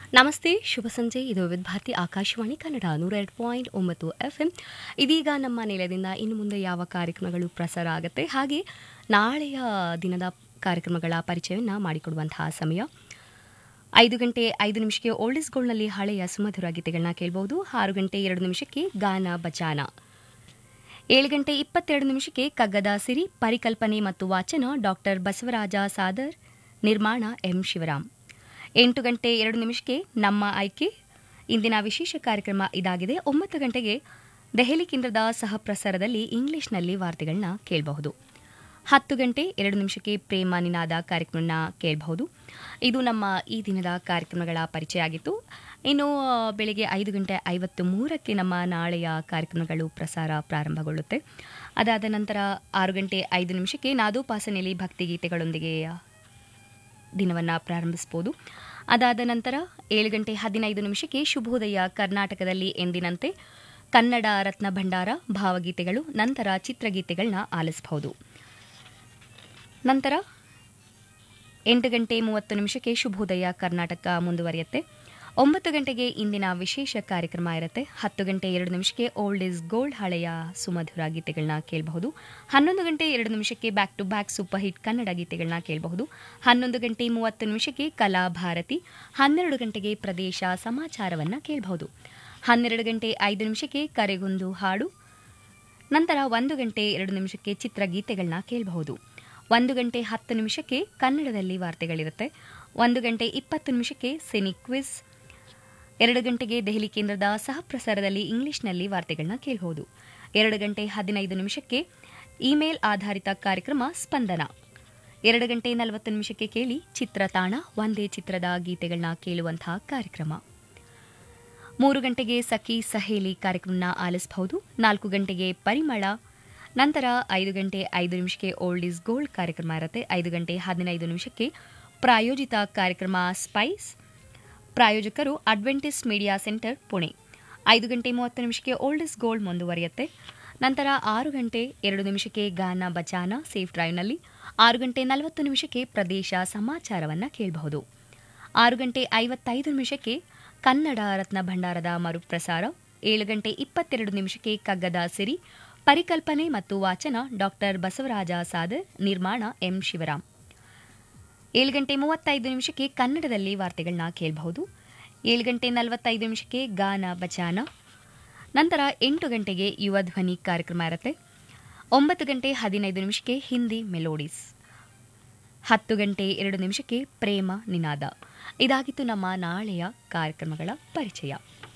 ನಮಸ್ತೆ ಶುಭ ಸಂಜೆ ಇದು ವಿದ್ಭಾತಿ ಆಕಾಶವಾಣಿ ಕನ್ನಡ ನೂರ ಎರಡು ಪಾಯಿಂಟ್ ಒಂಬತ್ತು ಎಫ್ ಎಂ ಇದೀಗ ನಮ್ಮ ನೆಲದಿಂದ ಇನ್ನು ಮುಂದೆ ಯಾವ ಕಾರ್ಯಕ್ರಮಗಳು ಪ್ರಸಾರ ಆಗುತ್ತೆ ಹಾಗೆ ನಾಳೆಯ ದಿನದ ಕಾರ್ಯಕ್ರಮಗಳ ಪರಿಚಯವನ್ನು ಮಾಡಿಕೊಡುವಂತಹ ಸಮಯ ಐದು ಗಂಟೆ ಐದು ನಿಮಿಷಕ್ಕೆ ಓಲ್ಡ್ ಇಸ್ ಗೋಲ್ಡ್ನಲ್ಲಿ ಹಳೆಯ ಸುಮಧುರ ಗೀತೆಗಳನ್ನ ಕೇಳಬಹುದು ಆರು ಗಂಟೆ ಎರಡು ನಿಮಿಷಕ್ಕೆ ಗಾನ ಬಚಾನ ಏಳು ಗಂಟೆ ಇಪ್ಪತ್ತೆರಡು ನಿಮಿಷಕ್ಕೆ ಕಗ್ಗದ ಸಿರಿ ಪರಿಕಲ್ಪನೆ ಮತ್ತು ವಾಚನ ಡಾಕ್ಟರ್ ಬಸವರಾಜ ಸಾದರ್ ನಿರ್ಮಾಣ ಎಂ ಶಿವರಾಮ್ ಎಂಟು ಗಂಟೆ ಎರಡು ನಿಮಿಷಕ್ಕೆ ನಮ್ಮ ಆಯ್ಕೆ ಇಂದಿನ ವಿಶೇಷ ಕಾರ್ಯಕ್ರಮ ಇದಾಗಿದೆ ಒಂಬತ್ತು ಗಂಟೆಗೆ ದೆಹಲಿ ಕೇಂದ್ರದ ಸಹ ಪ್ರಸಾರದಲ್ಲಿ ಇಂಗ್ಲಿಷ್ನಲ್ಲಿ ವಾರ್ತೆಗಳನ್ನ ಕೇಳಬಹುದು ಹತ್ತು ಗಂಟೆ ಎರಡು ನಿಮಿಷಕ್ಕೆ ಪ್ರೇಮ ನಿನಾದ ಕಾರ್ಯಕ್ರಮನ ಕೇಳಬಹುದು ಇದು ನಮ್ಮ ಈ ದಿನದ ಕಾರ್ಯಕ್ರಮಗಳ ಪರಿಚಯ ಆಗಿತ್ತು ಇನ್ನು ಆ, ಬೆಳಿಗ್ಗೆ ಐದು ಗಂಟೆ ಐವತ್ತು ಮೂರಕ್ಕೆ ನಮ್ಮ ನಾಳೆಯ ಕಾರ್ಯಕ್ರಮಗಳು ಪ್ರಸಾರ ಪ್ರಾರಂಭಗೊಳ್ಳುತ್ತೆ ಅದಾದ ನಂತರ ಆರು ಗಂಟೆ ಐದು ನಿಮಿಷಕ್ಕೆ ನಾದೋಪಾಸನೆಯಲ್ಲಿ ಭಕ್ತಿಗೀತೆಗಳೊಂದಿಗೆ ದಿನವನ್ನು ಪ್ರಾರಂಭಿಸಬಹುದು ಅದಾದ ನಂತರ ಏಳು ಗಂಟೆ ಹದಿನೈದು ನಿಮಿಷಕ್ಕೆ ಶುಭೋದಯ ಕರ್ನಾಟಕದಲ್ಲಿ ಎಂದಿನಂತೆ ಕನ್ನಡ ರತ್ನ ಭಂಡಾರ ಭಾವಗೀತೆಗಳು ನಂತರ ಚಿತ್ರಗೀತೆಗಳನ್ನ ಆಲಿಸಬಹುದು ನಂತರ ಎಂಟು ಗಂಟೆ ಮೂವತ್ತು ನಿಮಿಷಕ್ಕೆ ಶುಭೋದಯ ಕರ್ನಾಟಕ ಮುಂದುವರಿಯುತ್ತೆ ಒಂಬತ್ತು ಗಂಟೆಗೆ ಇಂದಿನ ವಿಶೇಷ ಕಾರ್ಯಕ್ರಮ ಇರುತ್ತೆ ಹತ್ತು ಗಂಟೆ ಎರಡು ನಿಮಿಷಕ್ಕೆ ಓಲ್ಡ್ ಇಸ್ ಗೋಲ್ಡ್ ಹಳೆಯ ಸುಮಧುರ ಗೀತೆಗಳನ್ನ ಕೇಳಬಹುದು ಹನ್ನೊಂದು ಗಂಟೆ ಎರಡು ನಿಮಿಷಕ್ಕೆ back to back super hit Kannada ಗೀತೆಗಳನ್ನ ಕೇಳಬಹುದು ಹನ್ನೊಂದು ಗಂಟೆ ಮೂವತ್ತು ನಿಮಿಷಕ್ಕೆ ಕಲಾ ಭಾರತಿ ಹನ್ನೆರಡು ಗಂಟೆಗೆ ಪ್ರದೇಶ ಸಮಾಚಾರವನ್ನ ಕೇಳಬಹುದು ಹನ್ನೆರಡು ಗಂಟೆ ಐದು ನಿಮಿಷಕ್ಕೆ ಕರೆಗೊಂದು ಹಾಡು ನಂತರ ಒಂದು ಗಂಟೆ ಎರಡು ನಿಮಿಷಕ್ಕೆ ಚಿತ್ರಗೀತೆಗಳನ್ನ ಕೇಳಬಹುದು ಒಂದು ಗಂಟೆ ಹತ್ತು ನಿಮಿಷಕ್ಕೆ ಕನ್ನಡದಲ್ಲಿ ವಾರ್ತೆಗಳಿರುತ್ತೆ ಒಂದು ಗಂಟೆ ಇಪ್ಪತ್ತು ನಿಮಿಷಕ್ಕೆ ಸಿನಿ ಕ್ವಿಜ್ ಎರಡು ಗಂಟೆಗೆ ದೆಹಲಿ ಕೇಂದ್ರದ ಸಹ ಪ್ರಸಾರದಲ್ಲಿ ಇಂಗ್ಲಿಷ್ನಲ್ಲಿ ವಾರ್ತೆಗಳನ್ನ ಕೇಳಬಹುದು ಎರಡು ಗಂಟೆ ಹದಿನೈದು ನಿಮಿಷಕ್ಕೆ ಇಮೇಲ್ ಆಧಾರಿತ ಕಾರ್ಯಕ್ರಮ ಸ್ಪಂದನ ಎರಡು ಗಂಟೆ ನಲವತ್ತು ನಿಮಿಷಕ್ಕೆ ಕೇಳಿ ಚಿತ್ರತಾಣ ಒಂದೇ ಚಿತ್ರದ ಗೀತೆಗಳನ್ನ ಕೇಳುವಂತಹ ಕಾರ್ಯಕ್ರಮ ಮೂರು ಗಂಟೆಗೆ ಸಖಿ ಸಹೇಲಿ ಕಾರ್ಯಕ್ರಮನ ಆಲಿಸಬಹುದು ನಾಲ್ಕು ಗಂಟೆಗೆ ಪರಿಮಳ ನಂತರ ಐದು ಗಂಟೆ ಐದು ನಿಮಿಷಕ್ಕೆ ಓಲ್ಡ್ ಇಸ್ ಗೋಲ್ಡ್ ಕಾರ್ಯಕ್ರಮ ಇರುತ್ತೆ ಐದು ಗಂಟೆ ಹದಿನೈದು ನಿಮಿಷಕ್ಕೆ ಪ್ರಾಯೋಜಿತ ಕಾರ್ಯಕ್ರಮ ಸ್ಪೈಸ್ ಪ್ರಾಯೋಜಕರು ಅಡ್ವೆಂಟಿಸ್ಟ್ ಮೀಡಿಯಾ ಸೆಂಟರ್ ಪುಣೆ ಐದು ಗಂಟೆ ಮೂವತ್ತು ನಿಮಿಷಕ್ಕೆ ಓಲ್ಡ್ ಇಸ್ ಗೋಲ್ಡ್ ಮುಂದುವರಿಯುತ್ತೆ ನಂತರ ಆರು ಗಂಟೆ ಎರಡು ನಿಮಿಷಕ್ಕೆ ಗಾನ ಬಚಾನ ಸೇಫ್ ಡ್ರೈವ್ನಲ್ಲಿ ಆರು ಗಂಟೆ ನಲವತ್ತು ನಿಮಿಷಕ್ಕೆ ಪ್ರದೇಶ ಸಮಾಚಾರವನ್ನು ಕೇಳಬಹುದು ಆರು ಗಂಟೆ ಐವತ್ತೈದು ನಿಮಿಷಕ್ಕೆ ಕನ್ನಡ ರತ್ನ ಭಂಡಾರದ ಮರುಪ್ರಸಾರ ಏಳು ಗಂಟೆ ಇಪ್ಪತ್ತೆರಡು ನಿಮಿಷಕ್ಕೆ ಕಗ್ಗದ ಸಿರಿ ಪರಿಕಲ್ಪನೆ ಮತ್ತು ವಾಚನ ಡಾಕ್ಟರ್ ಬಸವರಾಜ ಸಾದರ್ ನಿರ್ಮಾಣ ಎಂ ಶಿವರಾಮ್ ಏಳು ಗಂಟೆ ಮೂವತ್ತೈದು ನಿಮಿಷಕ್ಕೆ ಕನ್ನಡದಲ್ಲಿ ವಾರ್ತೆಗಳನ್ನ ಕೇಳಬಹುದು ಏಳು ಗಂಟೆ ನಲವತ್ತೈದು ನಿಮಿಷಕ್ಕೆ ಗಾನ ಬಚಾನ ನಂತರ ಎಂಟು ಗಂಟೆಗೆ ಯುವ ಧ್ವನಿ ಕಾರ್ಯಕ್ರಮ ಇರುತ್ತೆ ಒಂಬತ್ತು ಗಂಟೆ ಹದಿನೈದು ನಿಮಿಷಕ್ಕೆ ಹಿಂದಿ ಮೆಲೋಡಿಸ್ ಹತ್ತು ಗಂಟೆ ಎರಡು ನಿಮಿಷಕ್ಕೆ ಪ್ರೇಮ ನಿನಾದ ಇದಾಗಿತ್ತು ನಮ್ಮ ನಾಳೆಯ ಕಾರ್ಯಕ್ರಮಗಳ ಪರಿಚಯ